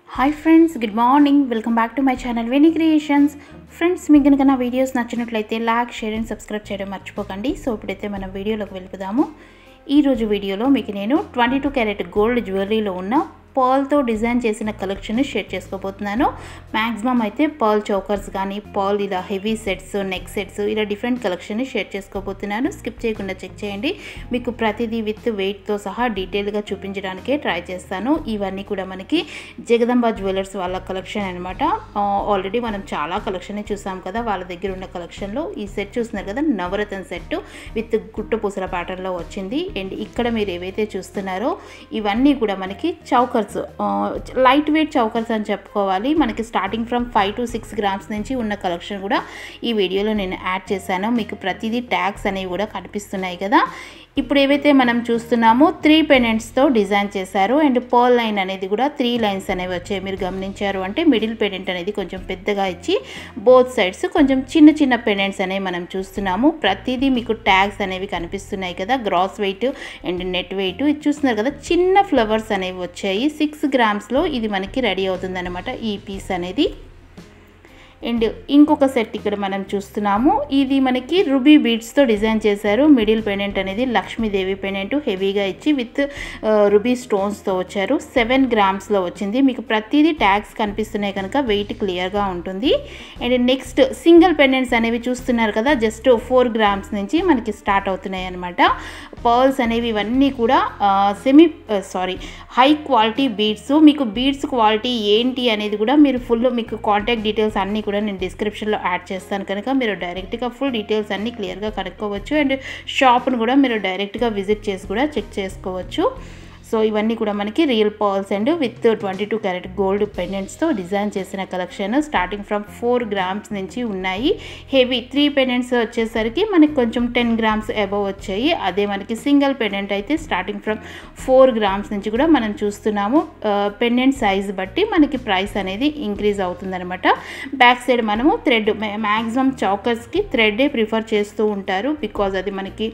hi friends good morning welcome back to my channel Veni creations friends మీకు కనుక నా videos నచ్చినట్లయితే లైక్ షేర్ అండ్ సబ్స్క్రైబ్ చేయడం మర్చిపోకండి సో ఇప్పుడైతే మనం వీడియోలోకి వెళ్ళిపోదాము ఈరోజు వీడియోలో మీకు నేను ట్వంటీ టూ క్యారెట్ గోల్డ్ జ్యువెలరీలో ఉన్న పర్ల్తో డిజైన్ చేసిన కలెక్షన్ షేర్ చేసుకోబోతున్నాను మ్యాక్సిమం అయితే పర్ల్ చౌకర్స్ కానీ పర్ల్ ఇలా హెవీ సెట్స్ నెక్ సెట్స్ ఇలా డిఫరెంట్ కలెక్షన్ షేర్ చేసుకోబోతున్నాను స్కిప్ చేయకుండా చెక్ చేయండి మీకు ప్రతిదీ విత్ వెయిట్తో సహా డీటెయిల్గా చూపించడానికే ట్రై చేస్తాను ఇవన్నీ కూడా మనకి జగదంబ జ్యువెలర్స్ వాళ్ళ కలెక్షన్ అనమాట ఆల్రెడీ మనం చాలా కలెక్షన్ చూసాం కదా వాళ్ళ దగ్గర ఉన్న కలెక్షన్లో ఈ సెట్ చూస్తున్నారు కదా నవరత్న సెట్ విత్ గుట్ట పూసల ప్యాటర్న్లో వచ్చింది అండ్ ఇక్కడ మీరు ఏవైతే చూస్తున్నారో ఇవన్నీ కూడా మనకి చౌకర్స్ లైట్ వెయిట్ చౌకర్స్ అని చెప్పుకోవాలి మనకి starting from five to six grams నుంచి ఉన్న కలెక్షన్ కూడా ఈ వీడియోలో నేను యాడ్ చేశాను మీకు ప్రతిదీ ట్యాగ్స్ అనేవి కూడా కనిపిస్తున్నాయి కదా ఇప్పుడు ఏవైతే మనం చూస్తున్నామో త్రీ పెండెంట్స్తో డిజైన్ చేశారు అండ్ పర్ల్ లైన్ అనేది కూడా త్రీ లైన్స్ అనేవి వచ్చాయి మీరు గమనించారు అంటే మిడిల్ పెండెంట్ అనేది కొంచెం పెద్దగా ఇచ్చి బోత్ సైడ్స్ కొంచెం చిన్న చిన్న పెండెంట్స్ అనేవి మనం చూస్తున్నాము ప్రతిదీ మీకు ట్యాగ్స్ అనేవి కనిపిస్తున్నాయి కదా gross weight and net weight ఇది చూస్తున్నారు కదా చిన్న ఫ్లవర్స్ అనేవి వచ్చాయి సిక్స్ గ్రామ్స్లో ఇది మనకి రెడీ అవుతుందన్నమాట ఈ పీస్ అనేది అండ్ ఇంకొక సెట్ ఇక్కడ మనం చూస్తున్నాము ఇది మనకి రుబీ బీడ్స్తో డిజైన్ చేశారు మిడిల్ పెండెంట్ అనేది లక్ష్మీదేవి పెండెంట్ హెవీగా ఇచ్చి విత్ రుబీ స్టోన్స్తో వచ్చారు సెవెన్ గ్రామ్స్లో వచ్చింది మీకు ప్రతిదీ ట్యాగ్స్ కనిపిస్తున్నాయి కనుక వెయిట్ క్లియర్గా ఉంటుంది అండ్ నెక్స్ట్ సింగిల్ పెండెంట్స్ అనేవి చూస్తున్నారు కదా జస్ట్ ఫోర్ గ్రామ్స్ నుంచి మనకి స్టార్ట్ అవుతున్నాయి అనమాట పర్ల్స్ అనేవి ఇవన్నీ కూడా సెమీ సారీ హై క్వాలిటీ బీడ్స్ మీకు బీడ్స్ క్వాలిటీ ఏంటి అనేది కూడా మీరు ఫుల్ మీకు కాంటాక్ట్ డీటెయిల్స్ అన్నీ కూడా నేను డిస్క్రిప్షన్లో యాడ్ చేస్తాను కనుక మీరు డైరెక్ట్గా ఫుల్ డీటెయిల్స్ అన్నీ క్లియర్గా కనుక్కోవచ్చు అండ్ షాప్ను కూడా మీరు డైరెక్ట్గా విజిట్ చేసి కూడా చెక్ చేసుకోవచ్చు సో ఇవన్నీ కూడా మనకి real pearls and with twenty two carat gold పెండెంట్స్తో డిజైన్ చేసిన collection starting from four grams నుంచి ఉన్నాయి హెవీ త్రీ పెండెంట్స్ వచ్చేసరికి మనకి కొంచెం టెన్ గ్రామ్స్ అబవ్ వచ్చాయి అదే మనకి సింగిల్ పెండెంట్ అయితే స్టార్టింగ్ ఫ్రమ్ ఫోర్ గ్రామ్స్ నుంచి కూడా మనం చూస్తున్నాము పెండెంట్ సైజ్ బట్టి మనకి ప్రైస్ అనేది ఇంక్రీజ్ అవుతుందన్నమాట బ్యాక్ సైడ్ మనము థ్రెడ్ మ్యాక్సిమం చౌకర్స్కి థ్రెడ్డే ప్రిఫర్ చేస్తూ ఉంటారు బికాజ్ అది మనకి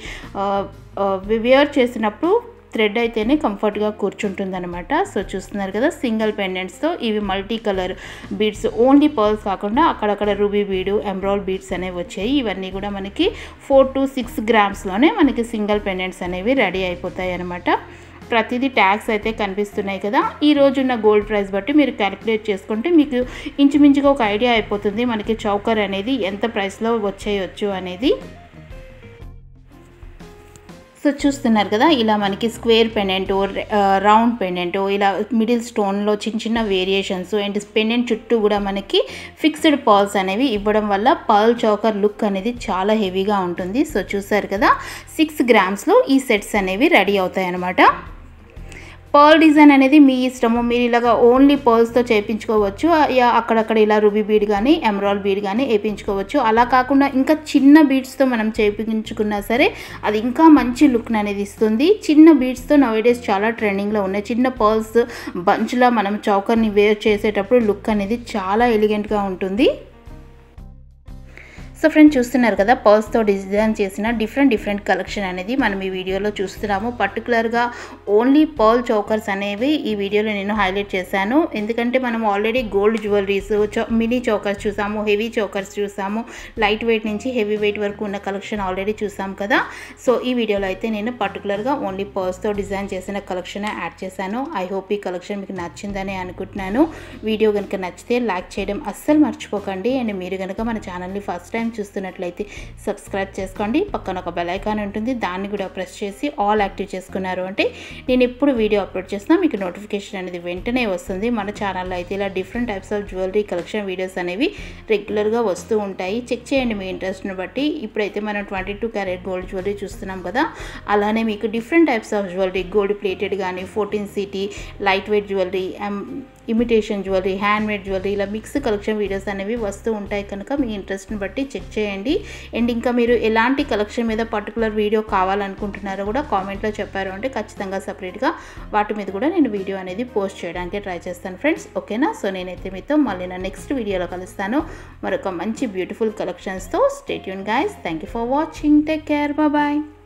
వేర్ చేసినప్పుడు థ్రెడ్ అయితేనే కంఫర్ట్గా కూర్చుంటుంది అనమాట సో చూస్తున్నారు కదా సింగిల్ పెండెంట్స్తో ఇవి multi colour beads only pearls కాకుండా అక్కడక్కడ రూబీ బీడు ఎంబ్రాయిడ్ బీడ్స్ అనేవి వచ్చాయి ఇవన్నీ కూడా మనకి ఫోర్ టు సిక్స్ గ్రామ్స్లోనే మనకి సింగిల్ పెండెంట్స్ అనేవి రెడీ అయిపోతాయి అనమాట ప్రతిదీ ట్యాక్స్ అయితే కనిపిస్తున్నాయి కదా ఈ రోజున్న గోల్డ్ ప్రైస్ బట్టి మీరు క్యాలిక్యులేట్ చేసుకుంటే మీకు ఇంచుమించుగా ఒక ఐడియా అయిపోతుంది మనకి చౌకర్ అనేది ఎంత ప్రైస్లో వచ్చేయచ్చు అనేది సో చూస్తున్నారు కదా ఇలా మనకి స్క్వేర్ పెండెంట్ రౌండ్ పెండెంట్ ఇలా మిడిల్ స్టోన్లో చిన్న చిన్న వేరియేషన్స్ అండ్ పెండెంట్ చుట్టూ కూడా మనకి ఫిక్స్డ్ పర్ల్స్ అనేవి ఇవ్వడం వల్ల పర్ల్ చౌకర్ లుక్ అనేది చాలా హెవీగా ఉంటుంది సో చూసారు కదా సిక్స్ గ్రామ్స్లో ఈ సెట్స్ అనేవి రెడీ అవుతాయి అన్నమాట పర్ల్ డిజైన్ అనేది మీ ఇష్టము మీరు ఇలాగ ఓన్లీ పర్ల్స్తో చేయించుకోవచ్చు అక్కడక్కడ ఇలా రుబీ బీడ్ కానీ ఎమరాల్డ్ బీడ్ కానీ వేయించుకోవచ్చు అలా కాకుండా ఇంకా చిన్న బీడ్స్తో మనం చేయించుకున్నా సరే అది ఇంకా మంచి లుక్ అనేది ఇస్తుంది చిన్న బీడ్స్తో నవేడేస్ చాలా ట్రెండింగ్లో ఉన్నాయి చిన్న పర్ల్స్ బంచ్లా మనం చౌకర్ని వేర్ చేసేటప్పుడు లుక్ అనేది చాలా ఎలిగెంట్గా ఉంటుంది సో ఫ్రెండ్స్ చూస్తున్నారు కదా పర్ల్స్తో డిజైన్ చేసిన డిఫరెంట్ డిఫరెంట్ కలెక్షన్ అనేది మనం ఈ వీడియోలో చూస్తున్నాము పర్టికులర్గా ఓన్లీ పర్ల్ చౌకర్స్ అనేవి ఈ వీడియోలో నేను హైలైట్ చేశాను ఎందుకంటే మనం already gold jewelleries mini chokers చూసాము హెవీ చౌకర్స్ చూసాము లైట్ వెయిట్ నుంచి హెవీ వెయిట్ వరకు ఉన్న కలెక్షన్ ఆల్రెడీ చూసాం కదా సో ఈ వీడియోలో అయితే నేను పర్టికులర్గా ఓన్లీ పర్ల్స్తో డిజైన్ చేసిన కలెక్షన్ యాడ్ చేశాను ఐ హోప్ ఈ కలెక్షన్ మీకు నచ్చిందని అనుకుంటున్నాను వీడియో కనుక నచ్చితే లైక్ చేయడం అస్సలు మర్చిపోకండి అండ్ మీరు కనుక మన ఛానల్ని ఫస్ట్ టైం చూస్తున్నట్లయితే సబ్స్క్రైబ్ చేసుకోండి పక్కన ఒక బెల్ ఐకాన్ ఉంటుంది దాన్ని కూడా ప్రెస్ చేసి ఆల్ యాక్టివ్ చేసుకున్నారు అంటే నేను ఎప్పుడు వీడియో అప్లోడ్ చేసినా మీకు నోటిఫికేషన్ అనేది వెంటనే వస్తుంది మన ఛానల్లో అయితే ఇలా different types of jewellery collection videos అనేవి రెగ్యులర్గా వస్తూ ఉంటాయి చెక్ చేయండి మీ ఇంట్రెస్ట్ని బట్టి ఇప్పుడైతే మనం twenty two carat gold jewellery చూస్తున్నాం కదా అలానే మీకు different types of jewellery gold plated కానీ fourteen city light weight jewellery imitation jewellery handmade jewellery ఇలా మిక్స్ కలెక్షన్ వీడియోస్ అనేవి వస్తూ ఉంటాయి కనుక మీ ఇంట్రెస్ట్ని బట్టి చెక్ చేయండి అండ్ ఇంకా మీరు ఎలాంటి కలెక్షన్ మీద పర్టికులర్ వీడియో కావాలనుకుంటున్నారో కూడా కామెంట్లో చెప్పారు అంటే ఖచ్చితంగా సపరేట్గా వాటి మీద కూడా నేను వీడియో అనేది పోస్ట్ చేయడానికి ట్రై చేస్తాను ఫ్రెండ్స్ ఓకేనా సో నేనైతే మీతో మళ్ళీ నా నెక్స్ట్ వీడియోలో కలుస్తాను మరొక మంచి బ్యూటిఫుల్ కలెక్షన్స్తో stay tuned guys thank you for watching take care bye